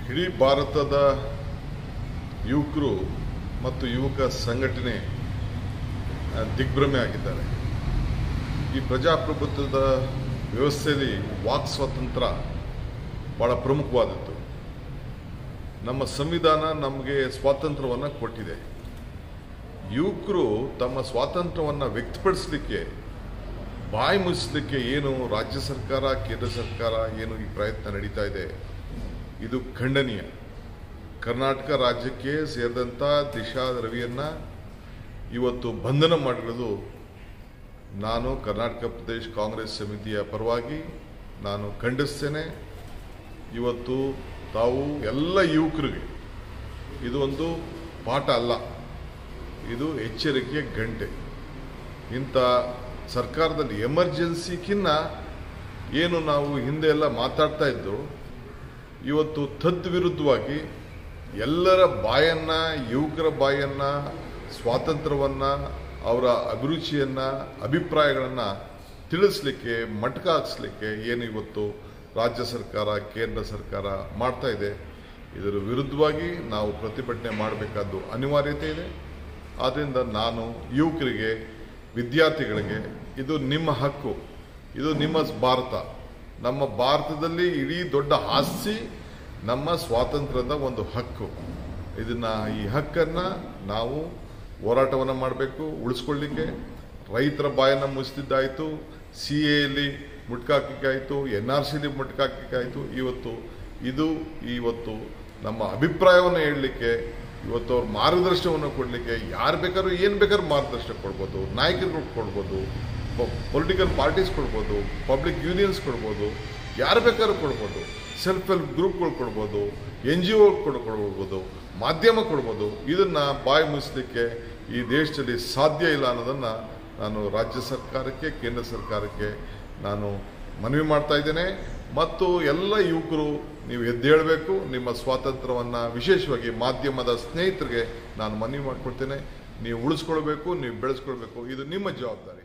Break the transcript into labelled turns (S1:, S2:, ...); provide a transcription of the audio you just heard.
S1: ಇಡೀ ಭಾರತದ ಯುವಕರು ಮತ್ತು ಯುವಕ ಸಂಘಟನೆ ಆ, ದಿಗ್ಭ್ರಮೆ ಆಗಿದ್ದಾರೆ ಈ ಪ್ರಜಾಪ್ರಭುತ್ವದ ವ್ಯವಸ್ಥೆಯಲ್ಲಿ ವಾಕ್ ಸ್ವಾತಂತ್ರ್ಯ ಬಹಳ ಪ್ರಮುಖವಾದದ್ದು ನಮ್ಮ ಸಂವಿಧಾನ ನಮಗೆ ಸ್ವಾತಂತ್ರ್ಯವನ್ನು ಕೊಟ್ಟಿದೆ ಯುವಕರು ತಮ್ಮ ಸ್ವಾತಂತ್ರ್ಯವನ್ನು ವ್ಯಕ್ತಪಡಿಸಲಿಕ್ಕೆ ಬಾಯಿ ಮುಚ್ಚಲಿಕ್ಕೆ ಏನು ರಾಜ್ಯ ಸರ್ಕಾರ ಕೇಂದ್ರ ಸರ್ಕಾರ ಏನು ಈ ಪ್ರಯತ್ನ ನಡೀತಾ ಇದೆ ಇದು ಖಂಡನೀಯ ಕರ್ನಾಟಕ ರಾಜ್ಯಕ್ಕೆ ಸೇರಿದಂಥ ದಿಶಾ ರವಿಯನ್ನ ಇವತ್ತು ಬಂಧನ ಮಾಡಿರೋದು ನಾನು ಕರ್ನಾಟಕ ಪ್ರದೇಶ ಕಾಂಗ್ರೆಸ್ ಸಮಿತಿಯ ಪರವಾಗಿ ನಾನು ಖಂಡಿಸ್ತೇನೆ ಇವತ್ತು ತಾವು ಎಲ್ಲ ಯುವಕರಿಗೆ ಇದು ಒಂದು ಪಾಠ ಅಲ್ಲ ಇದು ಎಚ್ಚರಿಕೆಯ ಗಂಟೆ ಇಂಥ ಸರ್ಕಾರದಲ್ಲಿ ಎಮರ್ಜೆನ್ಸಿಗಿನ್ನ ಏನು ನಾವು ಹಿಂದೆ ಎಲ್ಲ ಮಾತಾಡ್ತಾ ಇದ್ದು ಇವತ್ತು ತದ್ ವಿರುದ್ಧವಾಗಿ ಎಲ್ಲರ ಬಾಯನ್ನ ಯುವಕರ ಬಾಯನ್ನ ಸ್ವಾತಂತ್ರ್ಯವನ್ನ ಅವರ ಅಭಿರುಚಿಯನ್ನ ಅಭಿಪ್ರಾಯಗಳನ್ನ ತಿಳಿಸ್ಲಿಕ್ಕೆ ಮಟ್ಕ ಹಾಕ್ಸ್ಲಿಕ್ಕೆ ಏನು ಇವತ್ತು ರಾಜ್ಯ ಸರ್ಕಾರ ಕೇಂದ್ರ ಸರ್ಕಾರ ಮಾಡ್ತಾ ಇದೆ ಇದರ ವಿರುದ್ಧವಾಗಿ ನಾವು ಪ್ರತಿಭಟನೆ ಮಾಡಬೇಕಾದ್ದು ಅನಿವಾರ್ಯತೆ ಇದೆ ಆದ್ದರಿಂದ ನಾನು ಯುವಕರಿಗೆ ವಿದ್ಯಾರ್ಥಿಗಳಿಗೆ ಇದು ನಿಮ್ಮ ಹಕ್ಕು ಇದು ನಿಮ್ಮ ಭಾರತ ನಮ್ಮ ಭಾರತದಲ್ಲಿ ಇಡೀ ದೊಡ್ಡ ಆಸ್ತಿ ನಮ್ಮ ಸ್ವಾತಂತ್ರ್ಯದ ಒಂದು ಹಕ್ಕು ಇದನ್ನ ಈ ಹಕ್ಕನ್ನ ನಾವು ಹೋರಾಟವನ್ನು ಮಾಡಬೇಕು ಉಳಿಸ್ಕೊಳ್ಳಿಕ್ಕೆ ರೈತರ ಬಾಯನ್ನ ಮುಚ್ಚಿದ್ದಾಯ್ತು ಸಿ ಎಲ್ಲಿ ಮುಟ್ಕಾಕಿಕಾಯ್ತು ಎನ್ ಆರ್ ಸಿಲಿ ಮುಟ್ಕಾಕಿಕಾಯ್ತು ಇವತ್ತು ಇದು ಇವತ್ತು ನಮ್ಮ ಅಭಿಪ್ರಾಯವನ್ನು ಹೇಳಲಿಕ್ಕೆ ಇವತ್ತು ಅವ್ರ ಮಾರ್ಗದರ್ಶನವನ್ನು ಕೊಡಲಿಕ್ಕೆ ಯಾರು ಬೇಕಾದ್ರೂ ಏನು ಬೇಕಾದ್ರೂ ಮಾರ್ಗದರ್ಶನ ಕೊಡ್ಬೋದು ನಾಯಕರುಗಳು ಕೊಡ್ಬೋದು ಪೊಲಿಟಿಕಲ್ ಪಾರ್ಟೀಸ್ ಕೊಡ್ಬೋದು ಪಬ್ಲಿಕ್ ಯೂನಿಯನ್ಸ್ ಕೊಡ್ಬೋದು ಯಾರು ಬೇಕಾದ್ರೂ ಕೊಡ್ಬೋದು ಸೆಲ್ಫ್ ಹೆಲ್ಪ್ ಗ್ರೂಪ್ಗಳು ಕೊಡ್ಬೋದು ಎನ್ ಜಿ ಒ ಕೊಡ್ಬೋದು ಮಾಧ್ಯಮ ಕೊಡ್ಬೋದು ಇದನ್ನ ಬಾಯಿ ಮುಚ್ಚಲಿಕ್ಕೆ ಈ ದೇಶದಲ್ಲಿ ಸಾಧ್ಯ ಇಲ್ಲ ಅನ್ನೋದನ್ನ ನಾನು ರಾಜ್ಯ ಸರ್ಕಾರಕ್ಕೆ ಕೇಂದ್ರ ಸರ್ಕಾರಕ್ಕೆ ನಾನು ಮನವಿ ಮಾಡ್ತಾ ಇದ್ದೇನೆ ಮತ್ತು ಎಲ್ಲ ಯುವಕರು ನೀವು ಎದ್ದೇಳಬೇಕು ನಿಮ್ಮ ಸ್ವಾತಂತ್ರ್ಯವನ್ನು ವಿಶೇಷವಾಗಿ ಮಾಧ್ಯಮದ ಸ್ನೇಹಿತರಿಗೆ ನಾನು ಮನವಿ ಮಾಡ್ಕೊಡ್ತೇನೆ ನೀವು ಉಳಿಸ್ಕೊಳ್ಬೇಕು ನೀವು ಬೆಳೆಸ್ಕೊಳ್ಬೇಕು ಇದು ನಿಮ್ಮ ಜವಾಬ್ದಾರಿ